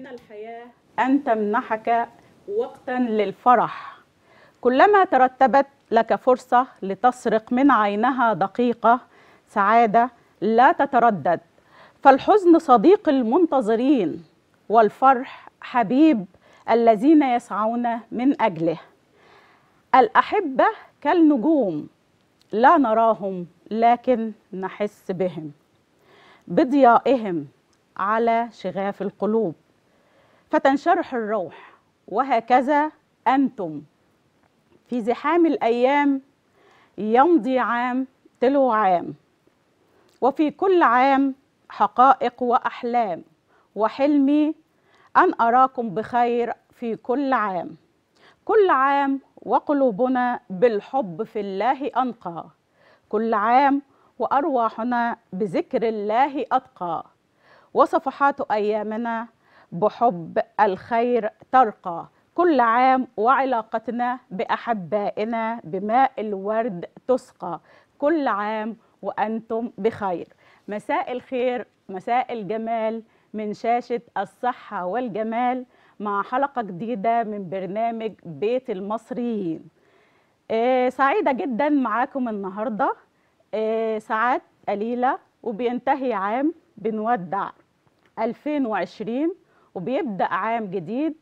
من الحياة أن تمنحك وقتا للفرح كلما ترتبت لك فرصة لتسرق من عينها دقيقة سعادة لا تتردد فالحزن صديق المنتظرين والفرح حبيب الذين يسعون من أجله الأحبة كالنجوم لا نراهم لكن نحس بهم بضيائهم على شغاف القلوب فتنشرح الروح وهكذا انتم في زحام الايام يمضي عام تلو عام وفي كل عام حقائق واحلام وحلمي ان اراكم بخير في كل عام كل عام وقلوبنا بالحب في الله انقى كل عام وارواحنا بذكر الله اتقى وصفحات ايامنا بحب الخير ترقى كل عام وعلاقتنا باحبائنا بماء الورد تسقى كل عام وانتم بخير مساء الخير مساء الجمال من شاشه الصحه والجمال مع حلقه جديده من برنامج بيت المصريين آه سعيده جدا معاكم النهارده آه ساعات قليله وبينتهي عام بنودع 2020 وبيبدأ عام جديد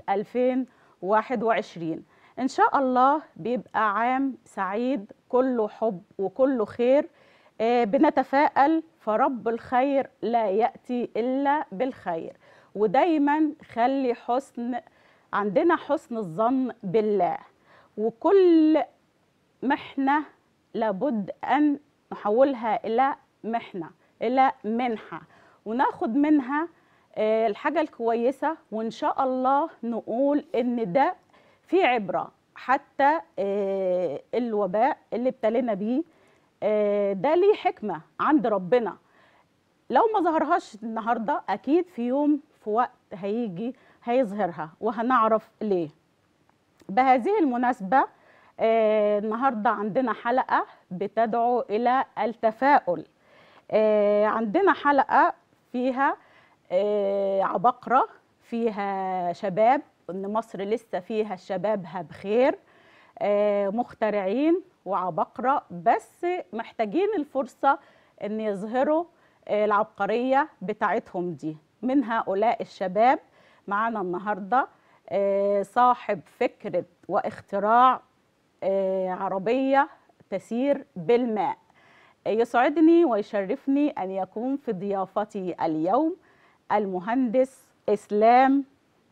2021 إن شاء الله بيبقى عام سعيد كله حب وكله خير آه بنتفائل فرب الخير لا يأتي إلا بالخير ودايما خلي حسن عندنا حسن الظن بالله وكل محنة لابد أن نحولها إلى محنة إلى منحة وناخد منها الحاجة الكويسة وإن شاء الله نقول إن ده في عبرة حتى الوباء اللي ابتلينا بيه ده ليه حكمة عند ربنا لو ما ظهرهاش النهاردة أكيد في يوم في وقت هيجي هيظهرها وهنعرف ليه بهذه المناسبة النهاردة عندنا حلقة بتدعو إلى التفاؤل عندنا حلقة فيها عبقرة فيها شباب ان مصر لسه فيها شبابها بخير مخترعين وعبقرة بس محتاجين الفرصة ان يظهروا العبقرية بتاعتهم دي من هؤلاء الشباب معانا النهاردة صاحب فكرة واختراع عربية تسير بالماء يسعدني ويشرفني أن يكون في ضيافتي اليوم المهندس اسلام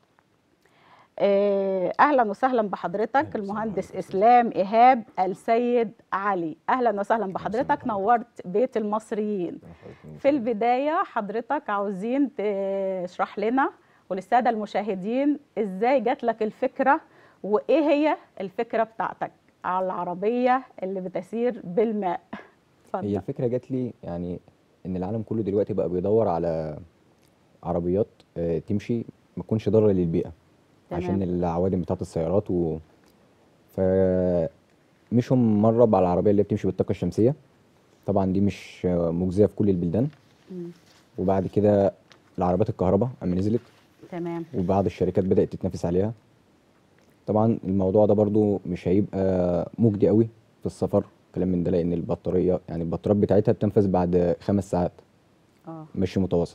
اهلا وسهلا بحضرتك المهندس اسلام ايهاب السيد علي اهلا وسهلا بحضرتك نورت بيت المصريين في البدايه حضرتك عاوزين تشرح لنا وللساده المشاهدين ازاي جات لك الفكره وايه هي الفكره بتاعتك على العربيه اللي بتسير بالماء اتفضل هي الفكره جات لي يعني ان العالم كله دلوقتي بقى بيدور على عربيات تمشي ما تكونش ضاره للبيئه تمام. عشان العوادم بتاعه السيارات و ف مشوا مره على العربيه اللي بتمشي بالطاقه الشمسيه طبعا دي مش مجزيه في كل البلدان م. وبعد كده العربيات الكهرباء اما نزلت تمام وبعض الشركات بدات تتنافس عليها طبعا الموضوع ده برضو مش هيبقى مجدي قوي في السفر كلام من ده لان البطاريه يعني البطاريات بتاعتها بتنفذ بعد خمس ساعات اه مشي متواصل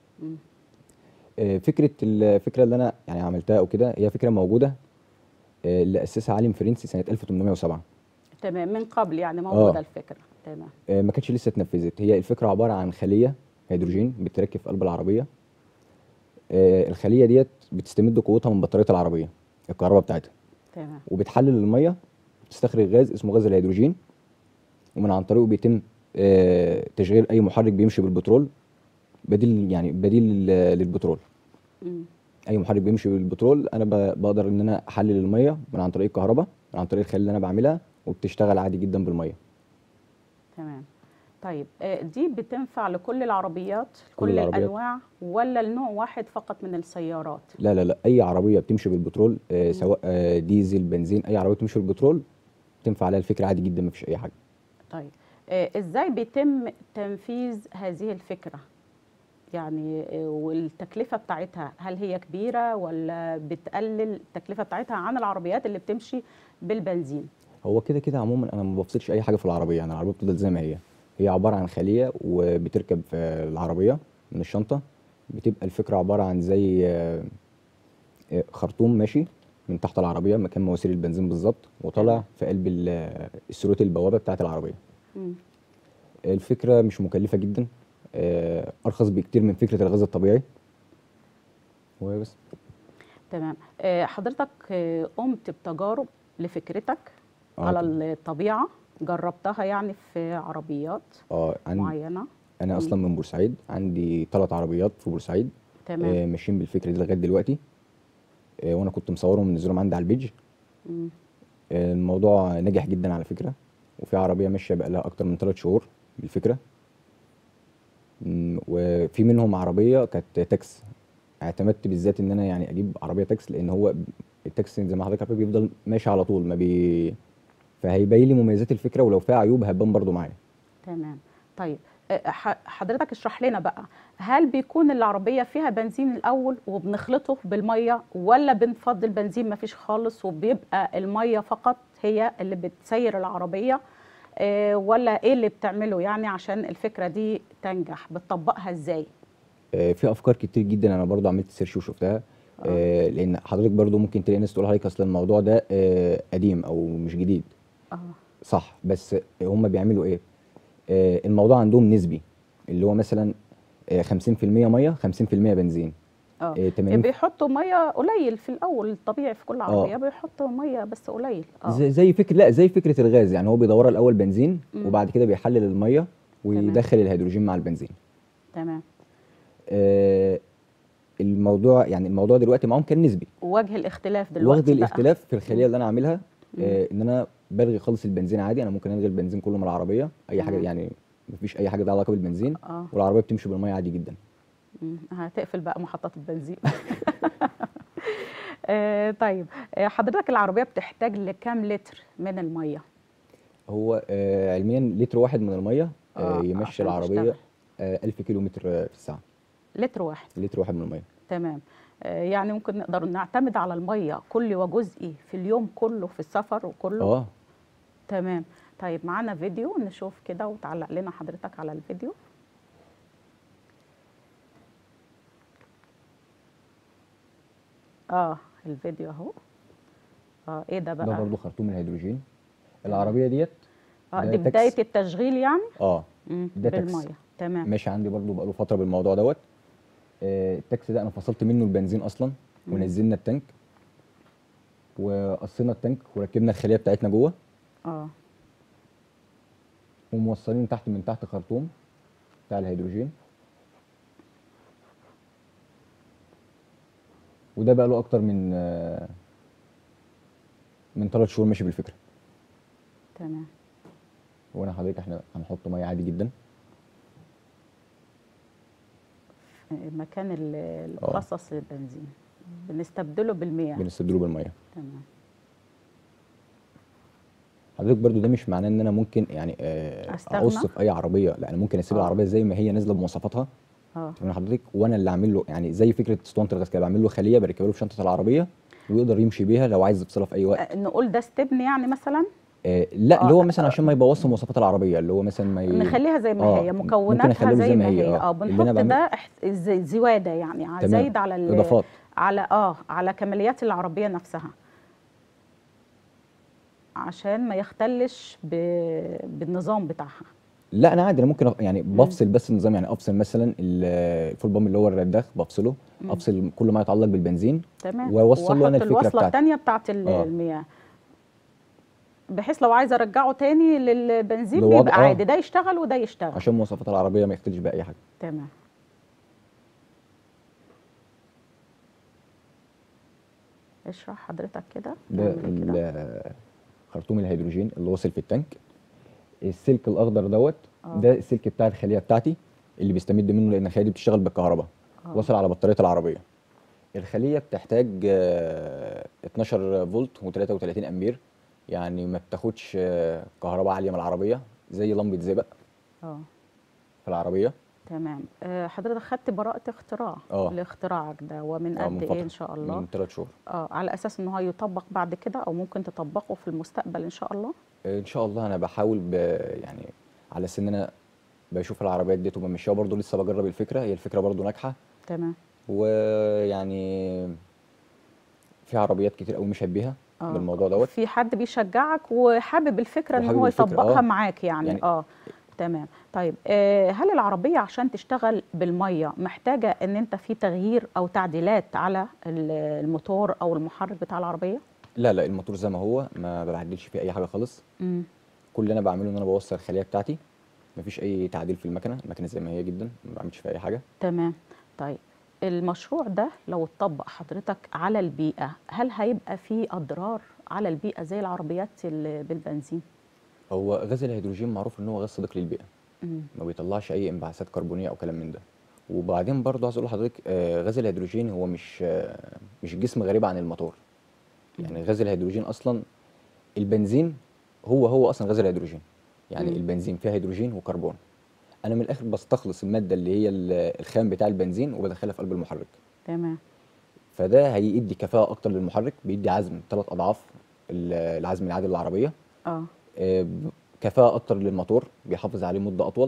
فكره الفكره اللي انا يعني عملتها او كده هي فكره موجوده اللي اسسها عالم فرنسي سنه 1807 تمام من قبل يعني موجوده آه. الفكره تمام ما كانتش لسه اتنفذت هي الفكره عباره عن خليه هيدروجين بتركب في قلب العربيه الخليه ديت بتستمد قوتها من بطاريه العربيه الكهرباء بتاعتها تمام وبتحلل الميه بتستخرج غاز اسمه غاز الهيدروجين ومن عن طريقه بيتم تشغيل اي محرك بيمشي بالبترول بديل يعني بديل للبترول م. اي محرك بيمشي بالبترول انا بقدر ان انا احلل الميه من عن طريق الكهرباء من عن طريق الخليه اللي انا بعملها وبتشتغل عادي جدا بالميه تمام طيب دي بتنفع لكل العربيات كل كل العربيات. الانواع ولا لنوع واحد فقط من السيارات لا لا لا اي عربيه بتمشي بالبترول آه سواء آه ديزل بنزين اي عربيه بتمشي بالبترول تنفع عليها الفكره عادي جدا مفيش اي حاجه طيب ازاي بيتم تنفيذ هذه الفكره يعني آه، والتكلفة بتاعتها هل هي كبيرة ولا بتقلل التكلفة بتاعتها عن العربيات اللي بتمشي بالبنزين هو كده كده عموما انا ما بفصلش اي حاجه في العربيه يعني العربيه بتفضل زي ما هي هي عباره عن خليه وبتركب في العربيه من الشنطه بتبقى الفكره عباره عن زي آه، آه، خرطوم ماشي من تحت العربيه مكان مواسير البنزين بالظبط وطالع تمام. في قلب ال- السروت البوابه بتاعه العربيه مم. الفكره مش مكلفه جدا آه، ارخص بكتير من فكره الغاز الطبيعي وبس تمام آه، حضرتك آه، قمت بتجارب لفكرتك آه، على طبعاً. الطبيعة جربتها يعني في عربيات اه عندي معينة انا اصلا من بورسعيد عندي ثلاث عربيات في بورسعيد تمام آه، ماشيين بالفكره دي لغايه دلوقتي آه، وانا كنت مصورهم ومنزلهم عندي على البيج مم. آه، الموضوع نجح جدا على فكره وفي عربيه ماشيه بقى لها اكتر من ثلاث شهور بالفكره مم، وفي منهم عربيه كانت تاكس اعتمدت بالذات ان انا يعني اجيب عربيه تاكس لان هو التاكسي زي ما حضرتك عارف بيفضل ماشي على طول ما بي فهيبين لي مميزات الفكره ولو فيها عيوب هتبان برضو معايا تمام طيب آه، ح- حضرتك اشرح لنا بقى هل بيكون العربية فيها بنزين الأول وبنخلطه بالمية ولا بنفضل بنزين مفيش خالص وبيبقى المية فقط هي اللي بتسير العربية آه، ولا ايه اللي بتعمله يعني عشان الفكرة دي تنجح بتطبقها ازاي آه، في افكار كتير جدا انا برضو عملت سيرش وشفتها آه، لان حضرتك برضو ممكن تلاقي ناس تقول عليك اصل الموضوع ده آه، قديم او مش جديد اه صح بس هم بيعملوا ايه آه، الموضوع عندهم نسبي اللي هو مثلا آه، 50% ميه 50% بنزين اه آه، 80 بيحطوا ميه قليل في الاول الطبيعي في كل عربيه بيحطوا ميه بس قليل اه زي زي فكره لا زي فكره الغاز يعني هو بيدورها الاول بنزين مم. وبعد كده بيحلل الميه ويدخل الهيدروجين مع البنزين تمام آه، الموضوع يعني الموضوع دلوقتي معاهم كان نسبي وجه الاختلاف دلوقتي واخد بقى. الاختلاف في الخليه اللي انا عاملها مم. آه ان انا بلغي خالص البنزين عادي انا ممكن الغي البنزين كله من العربيه اي حاجه تمام. يعني مفيش اي حاجه لها علاقه بالبنزين اه والعربيه بتمشي بالميه عادي جدا مم. هتقفل بقى محطات البنزين آه طيب آه حضرتك العربيه بتحتاج لكام لتر من الميه هو آه علميا لتر واحد من الميه آه، آه يمشي عشان العربيه تشتغل. آه 1000 كيلو متر آه، في الساعه لتر واحد لتر واحد من الميه تمام آه يعني ممكن نقدر نعتمد على الميه كل وجزئي في اليوم كله في السفر وكله اه تمام طيب معانا فيديو نشوف كده وتعلق لنا حضرتك على الفيديو اه الفيديو اهو اه ايه ده ده بقى برضه خرطوم الهيدروجين العربيه ديت اه ده دي تاكس. بدايه التشغيل يعني اه مم. ده تاكس. بالميه تمام ماشي عندي برضه بقاله فتره بالموضوع دوت آه التاكسي ده انا فصلت منه البنزين اصلا مم. ونزلنا التانك وقصينا التانك وركبنا الخليه بتاعتنا جوه اه وموصلين تحت من تحت خرطوم بتاع الهيدروجين وده بقى له اكتر من آه، من ثلاث شهور ماشي بالفكره تمام وانا حضرتك احنا هنحط ميه عادي جدا مكان ال- المخصص للبنزين بنستبدله بالمياه بنستبدله بالميه تمام حضرتك برضو ده مش معناه ان انا ممكن يعني آه، أستغنى؟ اقص في اي عربيه لا انا ممكن اسيب آه. العربيه زي ما هي نازله بمواصفاتها اه تمام حضرتك وانا اللي اعمل له يعني زي فكره اسطوانه الغاز كده بعمل له خليه بركبها له في شنطه العربيه ويقدر يمشي بيها لو عايز يفصلها في اي وقت آه، نقول ده استبن يعني مثلا آه لا اللي آه، هو مثلا عشان ما يبوظش مواصفات العربيه اللي هو مثلا ما ي... نخليها زي ما آه، هي ممكن مكوناتها أخليها زي ما هي اه اللي بنحط أنا بعمل- ده إح- زي- زياده يعني ع- تمام. زايد على ال- اضافات على اه على كماليات العربيه نفسها عشان ما يختلش ب... بالنظام بتاعها لا انا عادي انا ممكن أ- يعني بفصل بس النظام يعني افصل مثلا ال- الفول بامب اللي هو الرداخ بفصله مم. افصل كل ما يتعلق بالبنزين تمام وأوصل له أنا وأحط الفكرة الوصله بتاعتي. الثانيه بتاعت ال- آه. المياه بحيث لو عايزه ارجعه تاني للبنزين لوضع- بيبقى آه. عادي ده يشتغل وده يشتغل عشان مواصفات العربيه ما يختلش باي حاجه تمام اشرح حضرتك كده ده نعمل كده. ال- خرطوم الهيدروجين اللي واصل في التانك السلك الاخضر دوت آه. ده السلك بتاع الخليه بتاعتي اللي بيستمد منه لان الخليه دي بتشتغل بالكهرباء آه. واصل على بطاريه العربيه الخليه بتحتاج آه، 12 فولت و33 امبير يعني ما بتاخدش آه، كهرباء عاليه من العربيه زي لمبه زئبق اه في العربيه تمام آه، حضرتك خدت براءة اختراع آه. لاختراعك ده ومن آه، من قد فترة. ايه ان شاء الله من ثلاث شهور اه على اساس ان هو يطبق بعد كده او ممكن تطبقه في المستقبل ان شاء الله آه، ان شاء الله انا بحاول ب... يعني على سن انا بشوف العربيات ديت وبمشيها برضه لسه بجرب الفكره هي الفكره برضه ناجحه تمام ويعني في عربيات كتير قوي مشت بيها آه. بالموضوع دوت في حد بيشجعك وحابب الفكره ان وحابب هو الفكرة، يطبقها آه. معاك يعني, يعني- اه تمام طيب آه هل العربيه عشان تشتغل بالميه محتاجه ان انت في تغيير او تعديلات على ال- الموتور او المحرك بتاع العربيه لا لا الموتور زي ما هو ما بعدلش فيه اي حاجه خالص امم كل اللي انا بعمله ان انا بوصل الخليه بتاعتي مفيش اي تعديل في المكنه المكنه زي ما هي جدا ما بعملش فيها اي حاجه تمام طيب المشروع ده لو اتطبق حضرتك على البيئه هل هيبقى فيه اضرار على البيئه زي العربيات اللي بالبنزين هو غاز الهيدروجين معروف ان هو غاز صديق للبيئه امم ما بيطلعش اي انبعاثات كربونيه او كلام من ده وبعدين برضه عايز اقول لحضرتك آه، غاز الهيدروجين هو مش آه، مش جسم غريب عن الموتور يعني غاز الهيدروجين اصلا البنزين هو هو اصلا غاز الهيدروجين يعني مم. البنزين فيها هيدروجين وكربون انا من الاخر بستخلص الماده اللي هي ال- الخام بتاع البنزين وبدخلها في قلب المحرك تمام فده هيدي كفاءه اكتر للمحرك بيدي عزم ثلاث اضعاف ال- العزم العادي للعربيه اه آه، ب- كفاءة أكتر للموتور بيحافظ عليه مدة أطول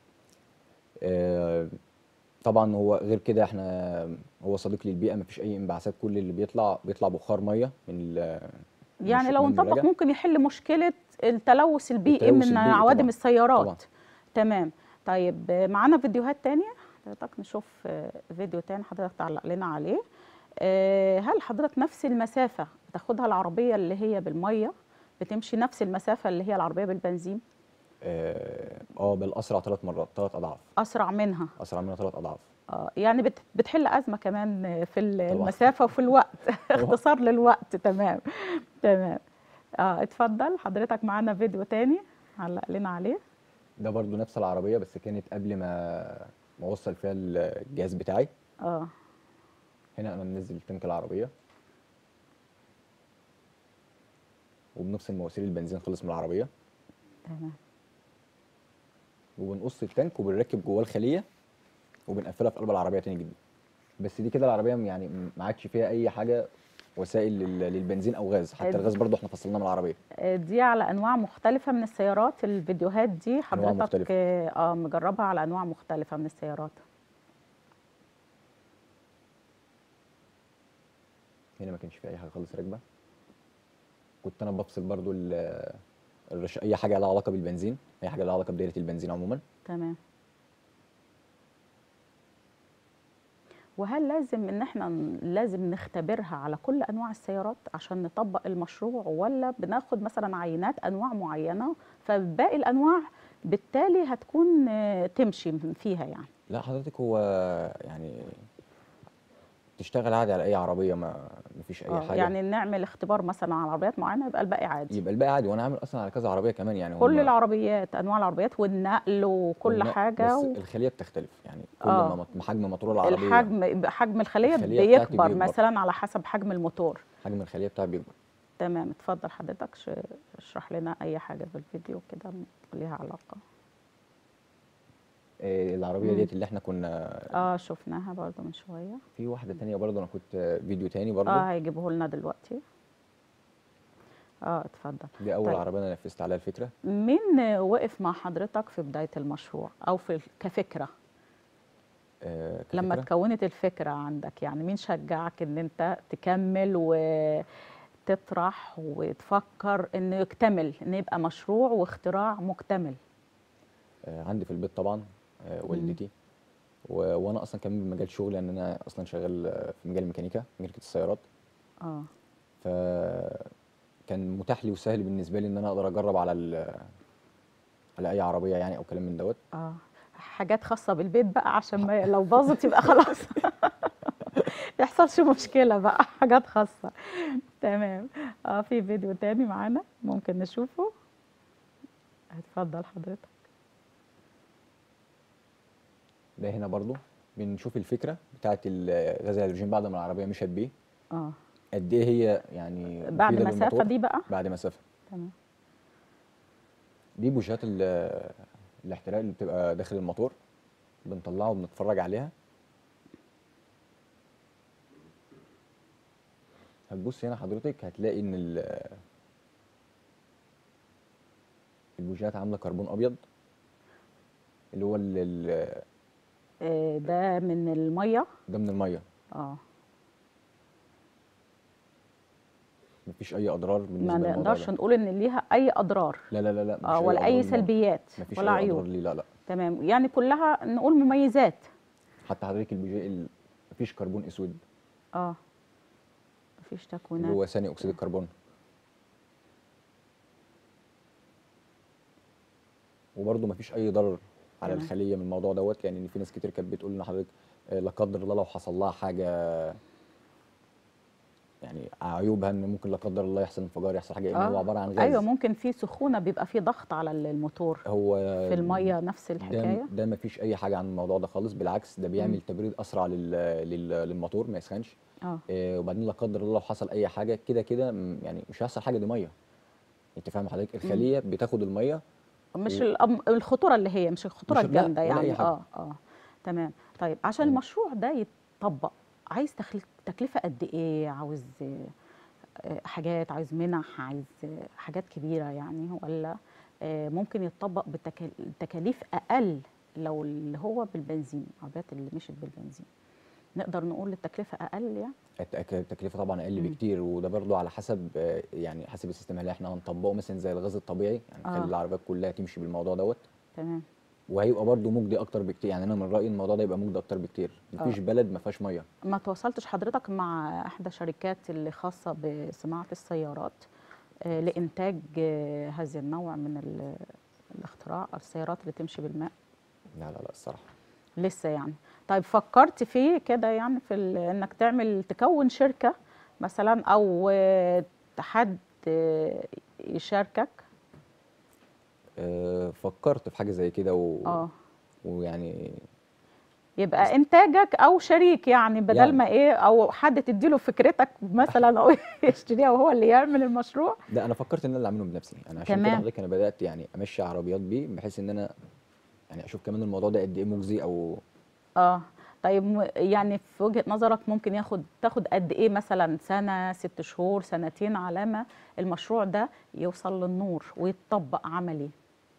آه، طبعا هو غير كده احنا هو صديق للبيئة مفيش أي انبعاثات كل اللي بيطلع بيطلع بخار مية من ال من يعني الش- لو من انطبق النلاجة. ممكن يحل مشكلة التلوث البيئي التلوث من البيئي عوادم طبعاً، السيارات طبعاً. تمام طيب آه، معانا فيديوهات تانية حضرتك نشوف آه، فيديو تاني حضرتك تعلق لنا عليه آه، هل حضرتك نفس المسافة بتاخدها العربية اللي هي بالمية بتمشي نفس المسافة اللي هي العربية بالبنزين اه آه، بل أسرع ثلاث مرات ثلاث أضعاف أسرع منها أسرع منها ثلاث أضعاف آه، يعني بت- بتحل أزمة كمان آه، في ال- طبعاً. المسافة وفي الوقت اختصار للوقت تمام تمام اه اتفضل حضرتك معانا فيديو تاني علق لنا عليه ده برضو نفس العربية بس كانت قبل ما ما أوصل فيها الجهاز بتاعي اه هنا أنا منزل تانك العربية وبنفصل مواسير البنزين خلص من العربية تمام وبنقص التانك وبنركب جواه الخليه وبنقفلها في قلب العربيه تاني جدا بس دي كده العربيه يعني ما عادش فيها اي حاجه وسائل لل- للبنزين او غاز حتى حلو. الغاز برضو احنا فصلناه من العربيه آه، دي على انواع مختلفه من السيارات الفيديوهات دي حضرتك مختلفة. اه آه، مجربها على انواع مختلفه من السيارات هنا ما كانش فيها اي حاجه خالص راكبه كنت انا بفصل برضو ال- الرش... اي حاجه لها علاقه بالبنزين اي حاجه لها علاقه بدايره البنزين عموما تمام وهل لازم ان احنا ن- لازم نختبرها على كل انواع السيارات عشان نطبق المشروع ولا بناخد مثلا عينات انواع معينه فباقي الانواع بالتالي هتكون آه، تمشي فيها يعني لا حضرتك هو يعني تشتغل عادي على اي عربيه ما مفيش اي آه، حاجه يعني نعمل اختبار مثلا على عربيات معينه يبقى الباقي عادي يبقى الباقي عادي وانا عامل اصلا على كذا عربيه كمان يعني كل هم- العربيات انواع العربيات والنقل وكل والن- حاجه بس و... الخليه بتختلف يعني كل آه. ما مط- حجم موتور العربيه الحجم حجم الخليه, الخلية بتاعتي بيكبر بيكبر. مثلا على حسب حجم الموتور حجم الخليه بتاعي بيكبر تمام اتفضل حضرتك ش- اشرح لنا اي حاجه في الفيديو كده ليها علاقه آه، العربيه مم. ديت اللي احنا كنا اه شفناها برضو من شويه في واحده تانية برضه انا كنت آه، فيديو تاني برضه اه هيجيبوه لنا دلوقتي اه اتفضل دي اول طيب. عربيه انا نفذت عليها الفكره مين وقف مع حضرتك في بدايه المشروع او في كفكره آه، لما كفكرة. اتكونت الفكره عندك يعني مين شجعك ان انت تكمل وتطرح وتفكر انه يكتمل ان يبقى مشروع واختراع مكتمل آه، عندي في البيت طبعا آه، والدتي و... وانا اصلا كمان بمجال شغلي لان انا اصلا شغال آه، في مجال الميكانيكا ميكانيكا السيارات اه ف كان متاح لي وسهل بالنسبه لي ان انا اقدر اجرب على ال... على اي عربيه يعني او كلام من دوت اه حاجات خاصة بالبيت بقى عشان ما لو باظت يبقى خلاص ما يحصلش مشكلة بقى حاجات خاصة تمام اه في فيديو تاني معانا ممكن نشوفه اتفضل حضرتك ده هنا برضو بنشوف الفكره بتاعت ال- غاز الهيدروجين بعد ما العربيه مشت بيه اه قد ايه هي يعني بعد مفيدة مسافة للموتور. دي بقى بعد مسافه تمام دي بوجهات ال- الاحتراق اللي بتبقى داخل الموتور بنطلعه وبنتفرج عليها هتبص هنا حضرتك هتلاقي ان ال- البوجيهات عامله كربون ابيض اللي هو ال- ال- آه، ده من الميه ده من الميه اه مفيش اي اضرار بالنسبه ما للموضوع نقدرش ده نقول ان ليها اي اضرار لا لا لا لا مفيش اه ولا اي أضرار للموضوع. سلبيات مفيش ولا اي اضرار عيوب ليه لا لا تمام يعني كلها نقول مميزات حتى حضرتك البوجيه ال- مفيش كربون اسود اه مفيش اللي تكوينات هو ثاني اكسيد الكربون وبرده مفيش اي ضرر على تمام. الخليه من الموضوع دوت يعني ان في ناس كتير كانت بتقول ان حضرتك آه، لا قدر الله لو حصل لها حاجه يعني عيوبها ان ممكن لا قدر الله يحصل انفجار يحصل حاجه ان هو آه. عباره عن غاز ايوه ممكن في سخونه بيبقى في ضغط على الموتور هو في الميه نفس ده الحكايه ده مفيش اي حاجه عن الموضوع ده خالص بالعكس ده بيعمل تبريد اسرع لل... لل... للموتور ما يسخنش اه آه، وبعدين لا قدر الله لو حصل اي حاجه كده كده م- يعني مش هيحصل حاجه دي ميه انت فاهم حضرتك الخليه بتاخد الميه مش و- الأم- الخطوره اللي هي مش الخطوره مش- لا، الجامده ولا أي يعني حاجة. اه اه تمام طيب عشان يعني- المشروع ده يتطبق عايز تخل... تكلفه قد ايه عاوز آه، آه، حاجات عايز منح عايز آه، حاجات كبيره يعني ولا آه، ممكن يتطبق بتكاليف اقل لو اللي هو بالبنزين العربيات اللي مشت بالبنزين نقدر نقول التكلفه اقل يعني التك- التكلفه طبعا اقل مم. بكتير وده برضو على حسب آه، يعني حسب السيستم اللي احنا هنطبقه مثلا زي الغاز الطبيعي يعني آه. نخلي العربيات كلها تمشي بالموضوع دوت تمام وهيبقى برضو مجدي اكتر بكتير يعني انا من رايي الموضوع ده يبقى مجدي اكتر بكتير مفيش بلد ما فيهاش ميه ما تواصلتش حضرتك مع احدى شركات اللي خاصه بصناعه السيارات آه، لانتاج آه، هذا النوع من ال- الاختراع السيارات اللي تمشي بالماء لا لا لا الصراحه لسه يعني طيب فكرت فيه كده يعني في ال- انك تعمل تكون شركه مثلا او آه، حد آه، يشاركك أه فكرت في حاجه زي كده و... اه ويعني يبقى انتاجك او شريك يعني بدل يعني. ما ايه او حد تديله فكرتك مثلا او يشتريها وهو اللي يعمل المشروع لا انا فكرت ان انا اللي اعمله بنفسي انا عشان كده تمام. حضرتك انا بدات يعني امشي عربيات بيه بحيث ان انا يعني اشوف كمان الموضوع ده قد ايه مجزي او اه طيب م- يعني في وجهة نظرك ممكن ياخد تاخد قد ايه مثلا سنة ست شهور سنتين على ما المشروع ده يوصل للنور ويتطبق عملي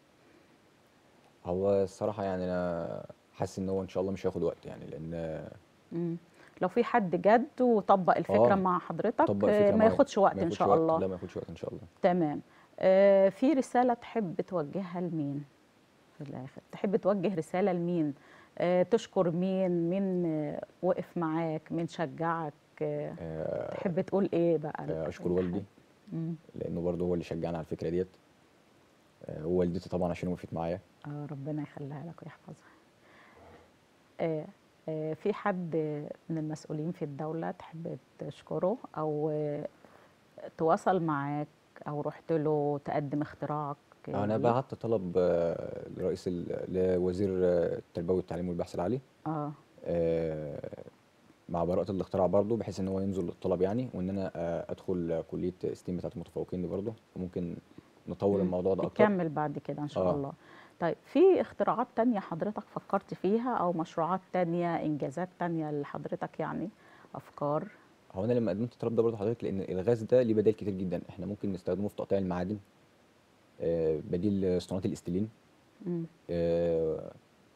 هو الصراحه يعني انا حاسس ان هو ان شاء الله مش هياخد وقت يعني لان مم. لو في حد جد وطبق الفكرة آه، مع حضرتك طبق آه، الفكره ما معايا. ياخدش وقت ما ان ياخدش شاء وقت. الله لا ما ياخدش وقت ان شاء الله تمام آه في رسالة تحب توجهها لمين في الآخر تحب توجه رسالة لمين آه تشكر مين مين آه وقف معاك مين شجعك آه آه، تحب تقول ايه بقى آه، اشكر لأي والدي حد؟ مم. لانه برضه هو اللي شجعني على الفكره ديت آه، ووالدتي طبعا عشان وقفت معايا اه ربنا يخليها لك ويحفظها آه آه في حد من المسؤولين في الدولة تحب تشكره أو آه تواصل معاك أو رحت له تقدم اختراعك انا ليه؟ بعت طلب آه، لرئيس ال- لوزير آه، التربيه والتعليم والبحث العالي اه آه، مع براءة الاختراع برضه بحيث ان هو ينزل الطلب يعني وان انا آه، ادخل كلية ستيم بتاعت المتفوقين دي برضه وممكن نطور مم. الموضوع ده اكتر نكمل بعد كده إن شاء آه. الله طيب في اختراعات تانية حضرتك فكرت فيها أو مشروعات تانية إنجازات تانية لحضرتك يعني أفكار هو انا لما قدمت الطلب ده برضه حضرتك لان الغاز ده ليه بدائل كتير جدا احنا ممكن نستخدمه في تقطيع المعادن آه، بديل صناعة الاستيلين مم. آه،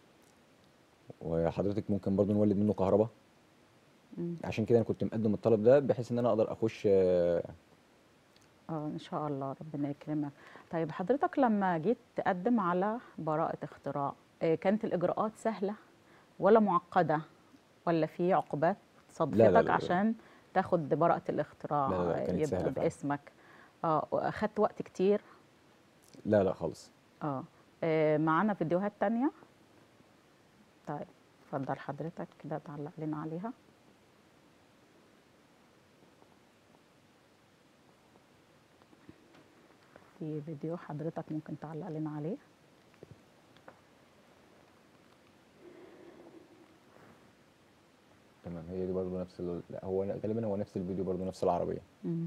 وحضرتك ممكن برضه نولد منه كهرباء مم. عشان كده انا كنت مقدم الطلب ده بحيث ان انا اقدر اخش آه، اه ان شاء الله ربنا يكرمك طيب حضرتك لما جيت تقدم على براءة اختراع آه، كانت الإجراءات سهلة ولا معقدة ولا في عقوبات صدفتك لا، لا، لا. عشان تاخد براءة الاختراع لا، لا، لا، آه، كانت يبقى سهلة فعلا. باسمك اه أخدت وقت كتير لا لا خالص اه آه، معانا فيديوهات تانية طيب اتفضل حضرتك كده تعلق لنا عليها في فيديو حضرتك ممكن تعلق لنا عليه تمام هي دي برضه نفس ال... لا هو غالبا هو نفس الفيديو برضه نفس العربية مم.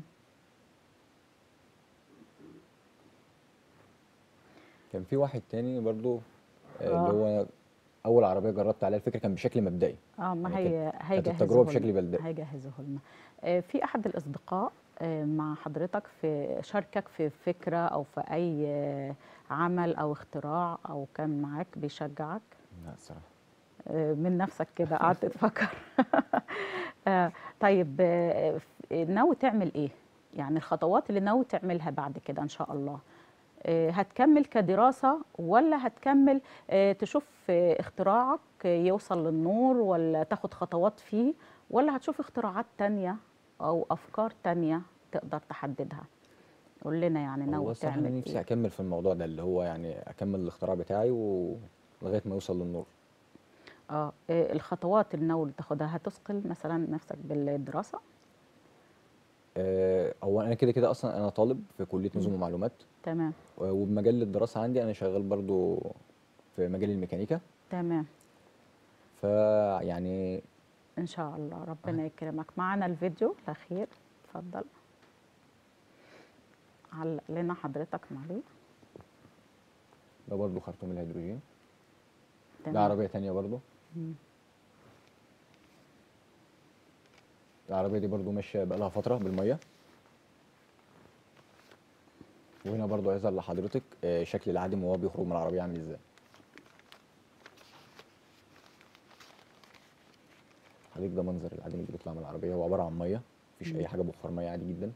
كان في واحد تاني برضه آه، آه. اللي هو اول عربيه جربت عليها الفكره كان بشكل مبدئي اه ما يعني هي كانت هيجهزوه التجربة لنا. بشكل بلدي. هيجهزوه لنا آه، في احد الاصدقاء آه، مع حضرتك في شاركك في فكره او في اي آه، عمل او اختراع او كان معاك بيشجعك لا الصراحه آه، من نفسك كده قعدت تفكر آه، طيب آه، ف- ناوي تعمل ايه يعني الخطوات اللي ناوي تعملها بعد كده ان شاء الله آه، هتكمل كدراسة ولا هتكمل آه، تشوف آه، اختراعك يوصل للنور ولا تاخد خطوات فيه ولا هتشوف اختراعات تانية أو أفكار تانية تقدر تحددها قول لنا يعني والله ناوي الصراحه انا تعمل نفسي ايه اكمل في الموضوع ده اللي هو يعني اكمل الاختراع بتاعي ولغايه ما يوصل للنور اه آه، الخطوات اللي ناوي تاخدها هتثقل مثلا نفسك بالدراسة آه، هو انا كده كده اصلا انا طالب في كليه نظم ومعلومات تمام وبمجال الدراسه عندي انا شغال برضو في مجال الميكانيكا تمام فيعني ان شاء الله ربنا يكرمك معنا الفيديو الاخير اتفضل علق لنا حضرتك معليه ده برضو خرطوم الهيدروجين ده تمام عربيه تانية برضو مم. العربيه دي برضو ماشيه بقالها فتره بالميه وهنا برضو هيظهر لحضرتك آه، شكل العادم وهو بيخرج من العربيه عامل ازاي حضرتك ده منظر العادم اللي بيطلع من العربيه هو عباره عن ميه مفيش مم. اي حاجه بخار ميه عادي جدا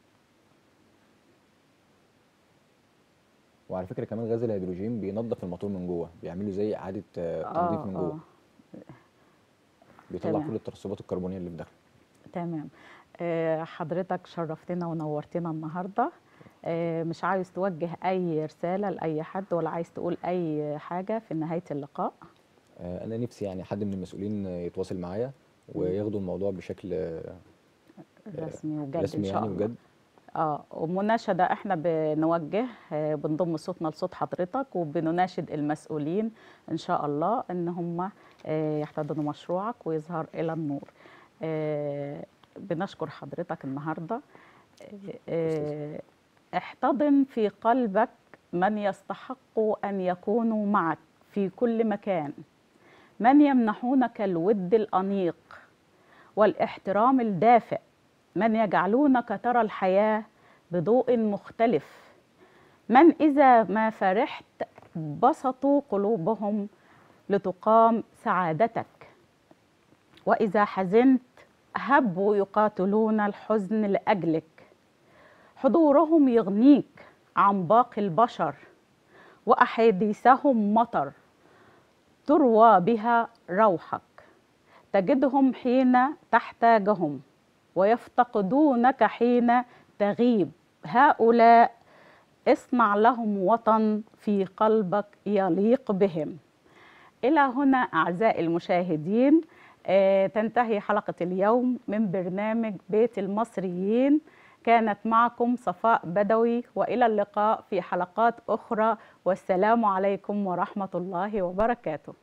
وعلى فكره كمان غاز الهيدروجين بينظف الموتور من جوه بيعملوا زي اعاده آه، تنظيف اه من اه جوه بيطلع تمام. كل الترسبات الكربونيه اللي في داخله تمام آه، حضرتك شرفتنا ونورتنا النهارده آه، مش عايز توجه اي رساله لاي حد ولا عايز تقول اي حاجه في نهايه اللقاء آه، انا نفسي يعني حد من المسؤولين آه، يتواصل معايا وياخدوا الموضوع بشكل آه، رسمي وجد رسمي ان شاء يعني الله وجد اه ومناشدة احنا بنوجه آه، بنضم صوتنا لصوت حضرتك وبنناشد المسؤولين ان شاء الله ان هم آه، يحتضنوا مشروعك ويظهر الى النور آه، بنشكر حضرتك النهارده آه، آه، احتضن في قلبك من يستحق ان يكونوا معك في كل مكان من يمنحونك الود الانيق والاحترام الدافئ من يجعلونك ترى الحياه بضوء مختلف من اذا ما فرحت بسطوا قلوبهم لتقام سعادتك واذا حزنت هبوا يقاتلون الحزن لاجلك حضورهم يغنيك عن باقي البشر واحاديثهم مطر تروى بها روحك تجدهم حين تحتاجهم ويفتقدونك حين تغيب هؤلاء اصنع لهم وطن في قلبك يليق بهم الى هنا اعزائي المشاهدين آه، تنتهي حلقه اليوم من برنامج بيت المصريين كانت معكم صفاء بدوي والى اللقاء في حلقات اخرى والسلام عليكم ورحمه الله وبركاته